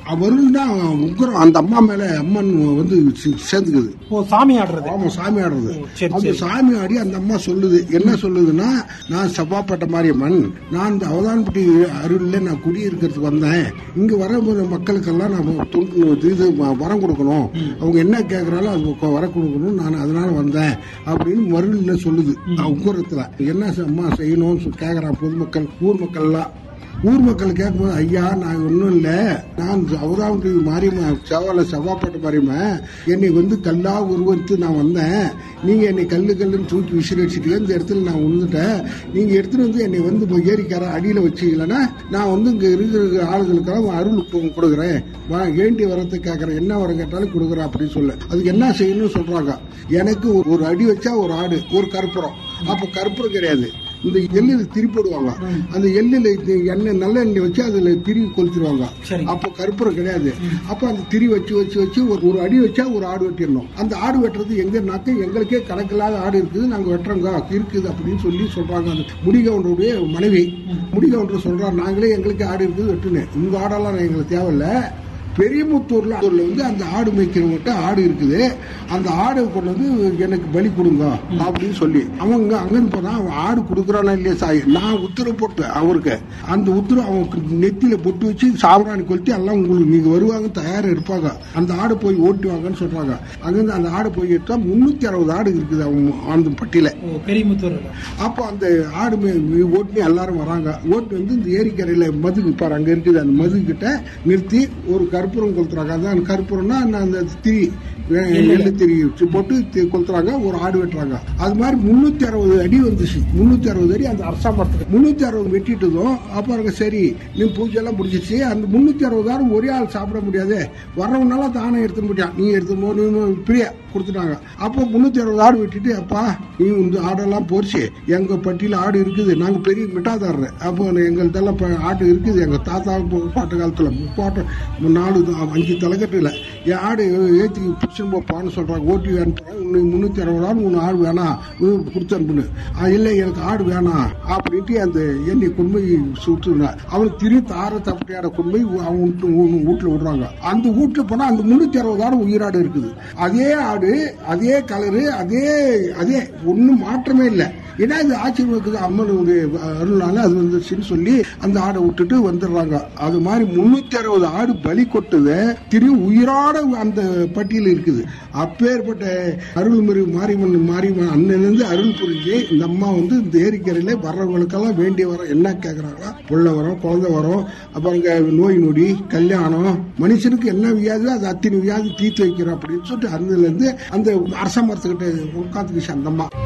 அவரும் தான் உக்கரம் அந்த அம்மா மேல அம்மன் வந்து சே- சேர்ந்துக்குது ஓ சாமி ஆடுறது ஆமா சாமி ஆடுறது ஓ, சரி, அந்த சரி. சாமி ஆடி அந்த அம்மா சொல்லுது என்ன சொல்லுதுன்னா நான் செவ்வாப்பட்ட மாரியம்மன் நான் இந்த அவதான்பட்டி அருள்ல நான் குடியிருக்கிறதுக்கு வந்தேன் இங்க வர மக்களுக்கெல்லாம் நான் துண்டு இது வ- வரம் கொடுக்கணும் அவங்க என்ன கேட்கறாலும் அது கொ- வர கொடுக்கணும் நான் அதனால வந்தேன் அப்படின்னு மருள்ல சொல்லுது உக்குரத்துல என்ன செ- அம்மா செய்யணும்னு கேட்கறான் பொதுமக்கள் ஊர் மக்கள் எல்லாம் ஊர் மக்கள் கேட்கும்போது ஐயா நான் ஒன்றும் இல்லை நான் அவதாவுக்கு மாரியம்மா செவ்வால செவ்வாப்பட்ட மாரியம்மா என்னை வந்து கல்லா உருவத்து நான் வந்தேன் நீங்கள் என்னை கல்லு கல்லுன்னு தூக்கி விசிறி அடிச்சிட்டு இந்த இடத்துல நான் விழுந்துட்டேன் நீங்கள் எடுத்துட்டு வந்து என்னை வந்து இப்போ ஏரிக்கார அடியில் வச்சீங்களன்னா நான் வந்து இங்கே இருக்கிற ஆளுகளுக்கெல்லாம் அருள் கு- கொடுக்குறேன் வா வேண்டி வரத்தை கேட்குறேன் என்ன வரம் கேட்டாலும் கொடுக்குறேன் அப்படின்னு சொல்ல அதுக்கு என்ன செய்யணும்னு சொல்கிறாங்க எனக்கு ஒரு- ஒரு அடி வச்சா ஒரு ஆடு ஒரு கற்பூரம் அப்போ கற்பூரம் கிடையாது இந்த எள்ளில் திரி போடுவாங்க அந்த எள்ளில் இது எண்ணெய் நல்ல எண்ணெய் வச்சு அதுல திரி கொளுத்திடுவாங்க சரி. அப்போ கற்பூரம் கிடையாது அப்ப அந்த திரி வச்சு வச்சு வச்சு ஒரு ஒரு அடி வச்சா ஒரு ஆடு வெட்டிடணும் அந்த ஆடு வெட்டுறது எங்கன்னாக்க எங்களுக்கே கணக்கில்லாத ஆடு இருக்குது நாங்க வெட்டுறோங்க இருக்குது அப்படின்னு சொல்லி சொல்றாங்க அந்த முடிகவுண்டருடைய மனைவி முடிகவுண்டர் சொல்றாரு நாங்களே எங்களுக்கு ஆடு இருக்குது வெட்டுனேன் உங்க ஆடெல்லாம் எங்களுக்கு தேவையில்ல பெரியமுத்தூர்ல ஊர்ல வந்து அந்த ஆடு மேய்க்கிறவங்ககிட்ட ஆடு இருக்குது அந்த ஆடை கொண்டு வந்து எனக்கு பலி கொடுங்க அப்படின்னு சொல்லி அவங்க அங்கிருந்து போனா அவன் ஆடு கொடுக்குறானா இல்லையா சாய் நான் உத்தரவு போட்டேன் அவருக்கு அந்த உத்தரவு அவனுக்கு நெத்தியில பொட்டு வச்சு சாம்பிராணி கொளுத்தி எல்லாம் உங்களுக்கு நீங்க வருவாங்க தயாரா இருப்பாங்க அந்த ஆடு போய் ஓட்டி வாங்கன்னு சொல்றாங்க அங்கிருந்து அந்த ஆடு போய் எடுத்தா முன்னூத்தி அறுபது ஆடு இருக்குது அவங்க அந்த பட்டியல ஓ பெரியமுத்தூர் அப்போ அந்த ஆடு மே- ஓட்டுனி எல்லாரும் வராங்க ஓட்டு வந்து இந்த ஏரிக்கரையில மது பாரு அங்க இருக்குது அந்த மது கிட்ட நிறுத்தி ஒரு கற்பூரம் கொளுத்துறாங்க அதான் கற்பூரம்னா அந்த- அந்த திரி வே- எள்ளு திரி வச்சு போட்டு தி- கொளுத்துறாங்க ஒரு ஆடு வெட்டுறாங்க அது மாதிரி முன்னூத்தி அறுபது அடி வந்துச்சு முன்னூத்தி அறுபது அடி அந்த அரசா மரத்துக்கு முன்னூத்தி அறுபது வெட்டிட்டதும் அப்புறம் சரி நீ பூஜை எல்லாம் முடிஞ்சிச்சு அந்த முன்னூத்தி அறுபதாயிரம் ஒரே ஆள் சாப்பிட முடியாது வர்றவனால தானே எடுத்துன்னு போயிட்டான் நீ எடுத்து போ நீ பிரியா கொடுத்துட்டாங்க அப்போ முன்னூத்தி அறுபது ஆடு வெட்டிட்டு அப்பா நீ இந்த ஆடெல்லாம் போச்சு எங்க பட்டியல ஆடு இருக்குது நாங்க பெரிய மிட்டாதாரர் அப்போ எங்கள்தெல்லாம் இப்ப ஆடு இருக்குது எங்க தாத்தா பு- பாட்டு காலத்துல முப்பாட்டு நாலு த- அஞ்சு தலைக்கட்டுல என் ஆடு ஏத்தி பிடிச்சுன்னு போப்பான்னு சொல்றாங்க ஓட்டி அனுப்புறேன் உனக்கு முன்னூத்தி அறுபது ஆடு உனக்கு ஆடு வேணாம் உனக்கு கொடுத்து அனுப்புன்னு "ஆ, இல்ல எனக்கு ஆடு வேணாம் அப்படின்ட்டு அந்த எண்ணெய் கொண்டு போய் சுட்டுனா அவனுக்கு திரு தார தப்பட்டியாட கொண்டு போய் அவன் வீட்டு- வீ- வீட்டுல விடுறாங்க அந்த வீட்டுல போனா அந்த முன்னூத்தி அறுபது ஆடு உயிராடு இருக்குது அதே ஆடு அதே கலரு அதே அதே ஒன்றும் மாற்றமே இல்லை ஏன்னா இது ஆச்சரியம் இருக்குது அம்மனுடைய அருளால அது வந்துருச்சுன்னு சொல்லி அந்த ஆடை விட்டுட்டு வந்துடுறாங்க அது மாதிரி முன்னூத்தி அறுபது ஆடு பலி கொட்டது திரு உயிரோட அந்த பட்டியல் இருக்குது அப்பேற்பட்ட அருள்மிகு மாரியம்மன் மாரியம்மன் அன்னிலிருந்து அருள் புரிஞ்சு இந்த அம்மா வந்து இந்த ஏரிக்கரையில வர்றவங்களுக்கெல்லாம் வேண்டிய வரம் என்ன கேட்கறாங்களா புள்ள வரும் குழந்தை வரும் அப்புறம் இங்க நோய் நொடி கல்யாணம் மனுஷனுக்கு என்ன வியாதியோ அது அத்தனை வியாதி தீர்த்து வைக்கிறோம் அப்படின்னு சொல்லிட்டு அதுல இருந்து அந்த அரச மரத்துக்கிட்ட உட்காந்துக்கிச்சு அந்த அம்மா